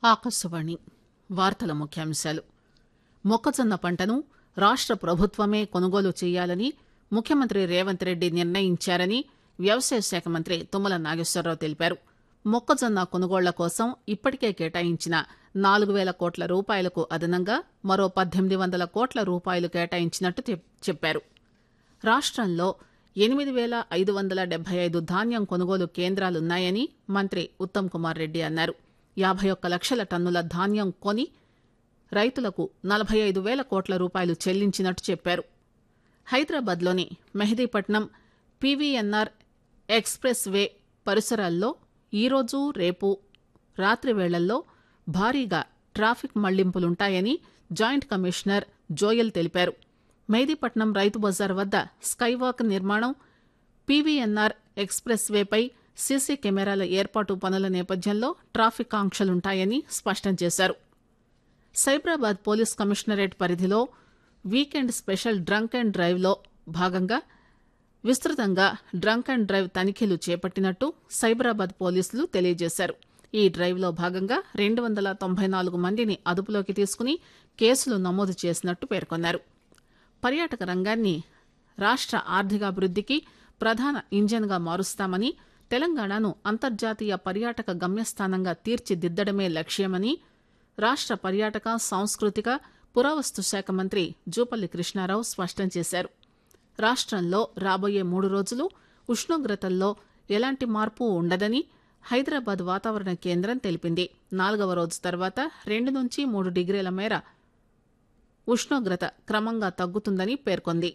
ఆకాశవాణి వార్తల ముఖ్యాంశాలు మొక్కజొన్న పంటను రాష్ట ప్రభుత్వమే కొనుగోలు చేయాలని ముఖ్యమంత్రి రేవంత్ రెడ్డి నిర్ణయించారని వ్యవసాయ శాఖ మంత్రి తుమ్మల నాగేశ్వరరావు తెలిపారు మొక్కజొన్న కొనుగోళ్ల కోసం ఇప్పటికే కేటాయించిన నాలుగు పేల కోట్ల రూపాయలకు అదనంగా మరో పద్దెనిమిది వందల కోట్ల రూపాయలు కేటాయించినట్టు చెప్- చెప్పారు రాష్టంలో ఎనిమిది పేల ఐదు వందల డెబ్బై ఐదు ధాన్యం కొనుగోలు కేంద్రాలున్నాయని మంత్రి ఉత్తమ్ కుమార్ రెడ్డి అన్నారు యాభై ఒక్క లక్షల టన్నుల ధాన్యం కొని రైతులకు నలభై ఐదు వేల కోట్ల రూపాయలు చెల్లించినట్టు చెప్పారు హైదరాబాద్లోని మెహదీపట్నం పీవీఎన్ఆర్ ఎక్స్ప్రెస్ వే పరిసరాల్లో ఈరోజు రేపు రాత్రి వేళల్లో భారీగా ట్రాఫిక్ మళ్లింపులుంటాయని జాయింట్ కమిషనర్ జోయల్ తెలిపారు మెహదీపట్నం రైతు బజార్ వద్ద స్కైవాక్ నిర్మాణం పీవీఎన్ఆర్ ఎక్స్ప్రెస్ వేపై సీసీ కెమెరాల ఏర్పాటు పనుల నేపథ్యంలో ట్రాఫిక్ ఆంక్షలుంటాయని స్పష్టం చేశారు సైబరాబాద్ పోలీస్ కమిషనరేట్ పరిధిలో weekend special drunk and drive లో భాగంగా విస్తృతంగా డ్రంక్ అండ్ డ్రైవ్ తనిఖీలు చేపట్టినట్టు సైబరాబాద్ పోలీసులు తెలియజేశారు ఈ డ్రైవ్ లో భాగంగా రెండు వందల తొంభై నాలుగు మందిని అదుపులోకి తీసుకుని కేసులు నమోదు చేసినట్టు పేర్కొన్నారు పర్యాటక రంగాన్ని రాష్ట ఆర్థికాభివృద్దికి ప్రధాన ఇంజన్గా మారుస్తామని తెలంగాణను అంతర్జాతీయ పర్యాటక గమ్యస్థానంగా తీర్చిదిద్దడమే లక్ష్యమని రాష్ట పర్యాటక సాంస్కృతిక పురావస్తు శాఖ మంత్రి జూపల్లి కృష్ణారావు స్పష్టం చేశారు రాష్టంలో రాబోయే మూడు రోజులు ఉష్ణోగ్రతల్లో ఎలాంటి మార్పు ఉండదని హైదరాబాద్ వాతావరణ కేంద్రం తెలిపింది నాలుగవ రోజు తర్వాత రెండు నుంచి మూడు డిగ్రీల మేర ఉష్ణోగ్రత క్రమంగా తగ్గుతుందని పేర్కొంది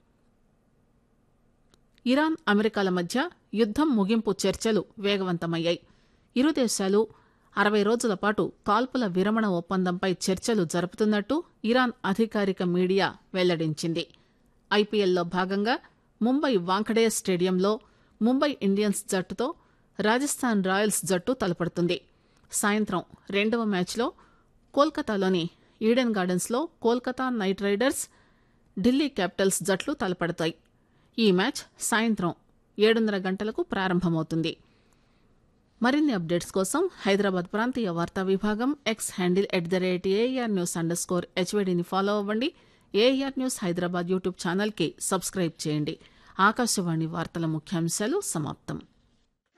ఇరాన్ అమెరికాల మధ్య యుద్దం ముగింపు చర్చలు వేగవంతమయ్యాయి ఇరు దేశాలు అరవై రోజుల పాటు కాల్పుల విరమణ ఒప్పందంపై చర్చలు జరుపుతున్నట్టు ఇరాన్ అధికారిక మీడియా వెల్లడించింది ఐపీఎల్లో భాగంగా ముంబై వాంఖడే స్టేడియంలో ముంబై ఇండియన్స్ జట్టుతో రాజస్థాన్ రాయల్స్ జట్టు తలపడుతుంది సాయంత్రం రెండవ మ్యాచ్లో కోల్కతాలోని ఈడెన్ గార్డెన్స్లో Kolkata knight riders Delhi capitals జట్లు తలపడతాయి ఈ మ్యాచ్ సాయంత్రం ఏడున్నర గంటలకు ప్రారంభమవుతుంది మరిన్ని అప్డేట్స్ కోసం హైదరాబాద్ ప్రాంతీయ వార్తా విభాగం X handle at the rate AR news underscore స్కోర్ హెచ్వైడిని ఫాలో అవ్వండి ఏఆర్ న్యూస్ హైదరాబాద్ యూట్యూబ్ ఛానల్కి సబ్స్క్రైబ్ చేయండి ఆకాశవాణి వార్తల ముఖ్యాంశాలు సమాప్తం